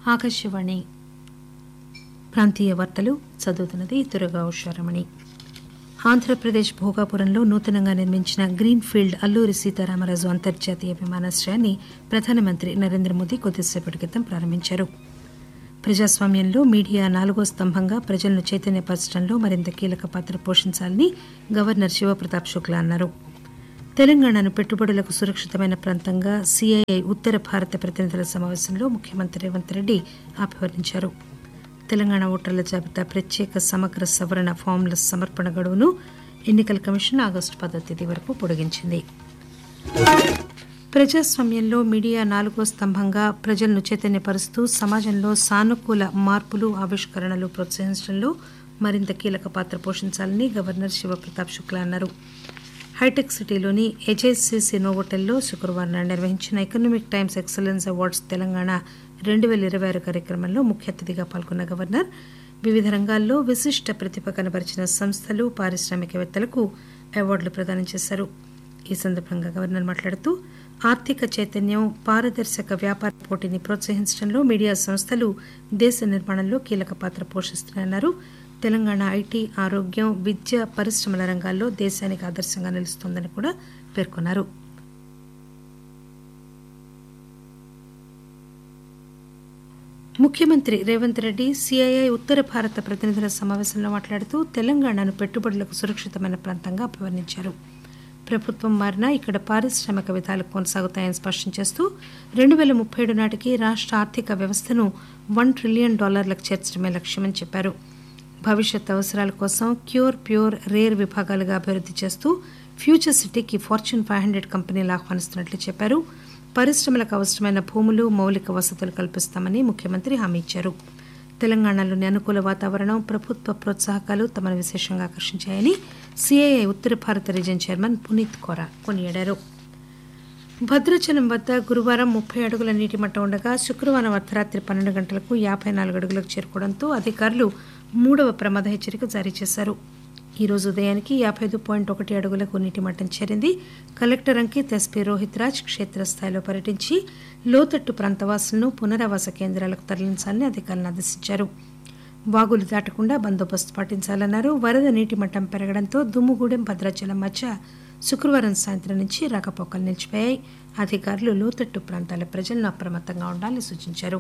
ఆకాశవాణి ప్రాంతీయ వార్తలు చదువుతున్నది దుర్గా ఉషారమణి ఆంధ్రప్రదేశ్ భోగాపురంలో నూతనంగా నిర్మించిన గ్రీన్ ఫీల్డ్ అల్లూరి సీతారామరాజు అంతర్జాతీయ విమానాశ్రయాన్ని ప్రధానమంత్రి నరేంద్ర మోదీ కొద్దిసేపటి క్రితం ప్రారంభించారు ప్రజాస్వామ్యంలో మీడియా నాలుగో స్తంభంగా ప్రజలను చైతన్యపరచడంలో మరింత కీలక పాత్ర పోషించాలని గవర్నర్ శివప్రతాప్ శుక్లా అన్నారు తెలంగాణను పెట్టుబడులకు సురక్షితమైన ప్రాంతంగా సీఐఐ ఉత్తర భారత ప్రతినిధుల సమావేశంలో ముఖ్యమంత్రి రేవంత్ రెడ్డి అభివర్ణించారు తెలంగాణ ఓటర్ల జాబితా ప్రత్యేక సమగ్ర సవరణ ఫామ్ల సమర్పణ గడువును ఎన్నికల కమిషన్ ఆగస్టు పదో తేదీ వరకు పొడిగించింది ప్రజాస్వామ్యంలో మీడియా నాలుగో స్తంభంగా ప్రజలను చైతన్యపరుస్తూ సమాజంలో సానుకూల మార్పులు ఆవిష్కరణలు ప్రోత్సహించడంలో మరింత కీలక పాత్ర పోషించాలని గవర్నర్ శివప్రతాప్ శుక్లా అన్నారు హైటెక్ సిటీలోని హెచ్ఎస్సిసి నోవోటెల్లో శుక్రవారం నాడు నిర్వహించిన Economic Times excellence awards Telangana రెండు పేల ఇరవై ఆరు కార్యక్రమంలో ముఖ్య అతిథిగా పాల్గొన్న గవర్నర్ వివిధ రంగాల్లో విశిష్ట ప్రతిభ కనబరిచిన సంస్థలు పారిశ్రామికవేత్తలకు అవార్డులు ప్రదానం చేశారు ఈ సందర్భంగా గవర్నర్ మాట్లాడుతూ ఆర్థిక చైతన్యం పారదర్శక వ్యాపార పోటీని ప్రోత్సహించడంలో మీడియా సంస్థలు దేశ నిర్మాణంలో కీలక పాత్ర పోషిస్తున్నాయన్నారు తెలంగాణ ఐటీ ఆరోగ్యం విద్య పరిశ్రమల రంగాల్లో దేశానికి ఆదర్శంగా నిలుస్తోందని కూడా పేర్కొన్నారు ముఖ్యమంత్రి రేవంత్ రెడ్డి సిఐఐ ఉత్తర భారత ప్రతినిధుల సమావేశంలో మాట్లాడుతూ తెలంగాణను పెట్టుబడులకు సురక్షితమైన ప్రాంతంగా అభివర్ణించారు ప్రభుత్వం మారినా ఇక్కడ పారిశ్రామిక విధాలు కొనసాగుతాయని స్పష్టం చేస్తూ రెండు పేల ముప్పై ఏడు నాటికి రాష్ట్ర ఆర్థిక వ్యవస్థను వన్ ట్రిలియన్ డాలర్లకు చేర్చడమే లక్ష్యమని చెప్పారు భవిష్యత్ అవసరాల కోసం క్యూర్ ప్యూర్ రేర్ విభాగాలుగా అభివృద్ధి చేస్తూ ఫ్యూచర్ సిటీకి ఫార్చ్యూన్ ఫైవ్ హండ్రెడ్ కంపెనీలు ఆహ్వానిస్తున్నట్లు చెప్పారు పరిశ్రమలకు అవసరమైన భూములు మౌలిక వసతులు కల్పిస్తామని ముఖ్యమంత్రి హామీ ఇచ్చారు తెలంగాణలోని అనుకూల వాతావరణం ప్రభుత్వ ప్రోత్సాహకాలు తమను విశేషంగా ఆకర్షించాయని సిఐఐ ఉత్తర భారత రీజన్ చైర్మన్ పునీత్ కోరా కొనియాడారు భద్రాచలం వద్ద గురువారం ముప్పై అడుగుల నీటి మట్టం ఉండగా శుక్రవారం అర్ధరాత్రి పన్నెండు గంటలకు యాభై నాలుగు అడుగులకు చేరుకోవడంతో అధికారులు మూడవ ప్రమాద హెచ్చరిక జారీ చేశారు ఈ రోజు ఉదయానికి యాభై ఐదు పాయింట్ ఒకటి అడుగులకు నీటి మట్టం చేరింది కలెక్టర్ అంకిత్ ఎస్పీ రోహిత్ రాజ్ క్షేత్రస్థాయిలో పర్యటించి లోతట్టు ప్రాంతవాసులను పునరావాస కేంద్రాలకు తరలించాలని అధికారులను ఆదేశించారు వాగులు దాటకుండా బందోబస్తు పాటించాలన్నారు వరద నీటి మట్టం పెరగడంతో దుమ్ముగూడెం భద్రాచలం మధ్య శుక్రవారం సాయంత్రం నుంచి రాకపోకలు నిలిచిపోయాయి అధికారులు లోతట్టు ప్రాంతాల ప్రజలను అప్రమత్తంగా ఉండాలని సూచించారు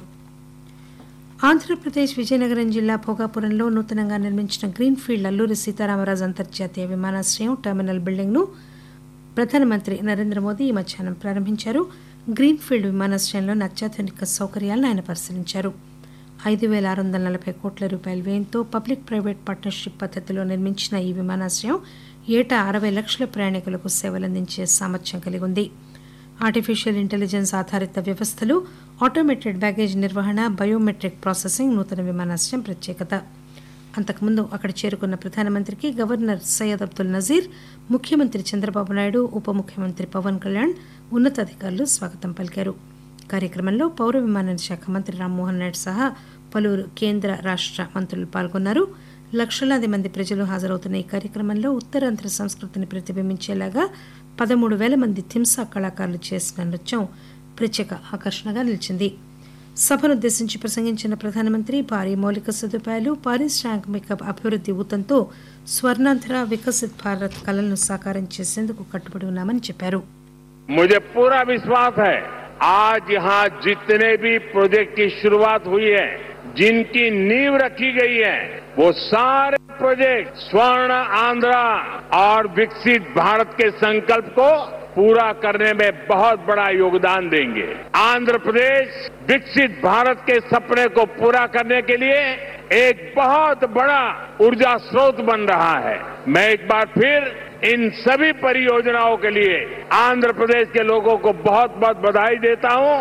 ఆంధ్రప్రదేశ్ విజయనగరం జిల్లా భోగాపురంలో నూతనంగా నిర్మించిన గ్రీన్ ఫీల్డ్ అల్లూరి సీతారామరాజు అంతర్జాతీయ విమానాశ్రయం టెర్మినల్ బిల్డింగ్ ను ప్రధానమంత్రి నరేంద్ర మోదీ ఈ మధ్యాహ్నం ప్రారంభించారు గ్రీన్ ఫీల్డ్ విమానాశ్రయంలోని అత్యాధునిక సౌకర్యాలను ఆయన పరిశీలించారు ఐదు పేల ఆరు వందల నలభై కోట్ల రూపాయల వ్యయంతో పబ్లిక్ ప్రైవేట్ పార్ట్నర్షిప్ పద్దతిలో నిర్మించిన ఈ విమానాశ్రయం ఏటా అరవై లక్షల ప్రయాణికులకు సేవలందించే సామర్థ్యం కలిగి ఉంది ఆర్టిఫిషియల్ ఇంటెలిజెన్స్ ఆధారిత వ్యవస్థలు ఆటోమేటెడ్ బ్యాగేజ్ నిర్వహణ బయోమెట్రిక్ ప్రాసెసింగ్ నూతన విమానాశ్రయం ప్రత్యేకత అంతకుముందు అక్కడ చేరుకున్న ప్రధానమంత్రికి గవర్నర్ సయ్యద్ అబ్దుల్ నజీర్ ముఖ్యమంత్రి చంద్రబాబు నాయుడు ఉప ముఖ్యమంత్రి పవన్ కళ్యాణ్ ఉన్నతాధికారులు స్వాగతం పలికారు కార్యక్రమంలో పౌర విమానయాన శాఖ మంత్రి రామ్మోహన్ నాయుడు సహా పలువురు కేంద్ర రాష్ట మంత్రులు పాల్గొన్నారు లక్షలాది మంది ప్రజలు హాజరవుతున్న ఈ కార్యక్రమంలో ఉత్తరాంధ్ర సంస్కృతిని ప్రతిబింబించేలాగా పదమూడు వేల మంది థింసా కళాకారులు చేసిన నృత్యం ప్రత్యేక ఆకర్షణగా నిలిచింది సభనుద్దేశించి ప్రసంగించిన ప్రధానమంత్రి భారీ మౌలిక సదుపాయాలు పారిశ్రామిక అభివృద్ధి ఊతంతో స్వర్ణాంధ్ర వికసిత్ భారత్ కళలను సాకారం చేసేందుకు కట్టుబడి ఉన్నామని చెప్పారు मुझे पूरा विश्वास है आज यहाँ जितने भी प्रोजेक्ट की शुरुआत हुई है जिनकी नींव रखी गई है वो सारे प्रोजेक्ट स्वर्ण आंध्रा और विकसित भारत के संकल्प को पूरा करने में बहुत बड़ा योगदान देंगे आंध्र प्रदेश विकसित भारत के सपने को पूरा करने के लिए एक बहुत बड़ा ऊर्जा स्रोत बन रहा है मैं एक बार फिर इन सभी परियोजनाओं के लिए आंध्र प्रदेश के लोगों को बहुत बहुत बधाई देता हूं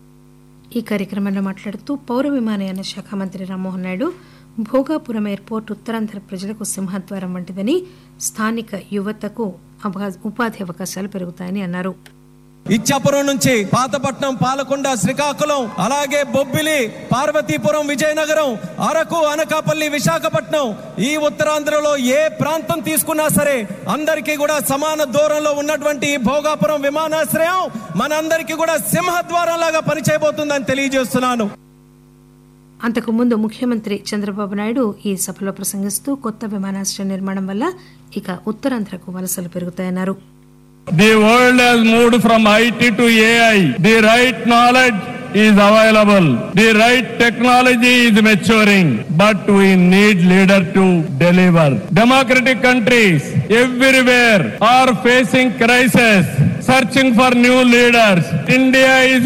ఈ కార్యక్రమంలో మాట్లాడుతూ పౌర విమానయాన శాఖ మంత్రి రామ్మోహన్ నాయుడు భోగాపురం ఎయిర్పోర్ట్ ఉత్తరాంధ్ర ప్రజలకు సింహద్వారం వంటిదని స్థానిక యువతకు అవగా- ఉపాధి అవకాశాలు పెరుగుతాయని అన్నారు ఇచ్చాపురం నుంచి పాతపట్నం పాలకొండ శ్రీకాకుళం అలాగే బొబ్బిలి పార్వతీపురం విజయనగరం అరకు అనకాపల్లి విశాఖపట్నం ఈ ఉత్తరాంధ్రలో ఏ ప్రాంతం తీసుకున్నా సరే అందరికీ కూడా సమాన దూరంలో ఉన్నటువంటి ఈ భోగాపురం విమానాశ్రయం మనందరికీ కూడా సింహద్వారం లాగా పనిచేయబోతుందని తెలియజేస్తున్నాను అంతకుముందు ముఖ్యమంత్రి చంద్రబాబు నాయుడు ఈ సభలో ప్రసంగిస్తూ కొత్త విమానాశ్రయ నిర్మాణం వల్ల ఇక ఉత్తరాంధ్రకు వలసలు పెరుగుతాయన్నారు The world has moved from IT to AI. The right knowledge is available. The right technology is maturing. But we need leader to deliver. Democratic countries everywhere are facing crisis, searching for new leaders. India is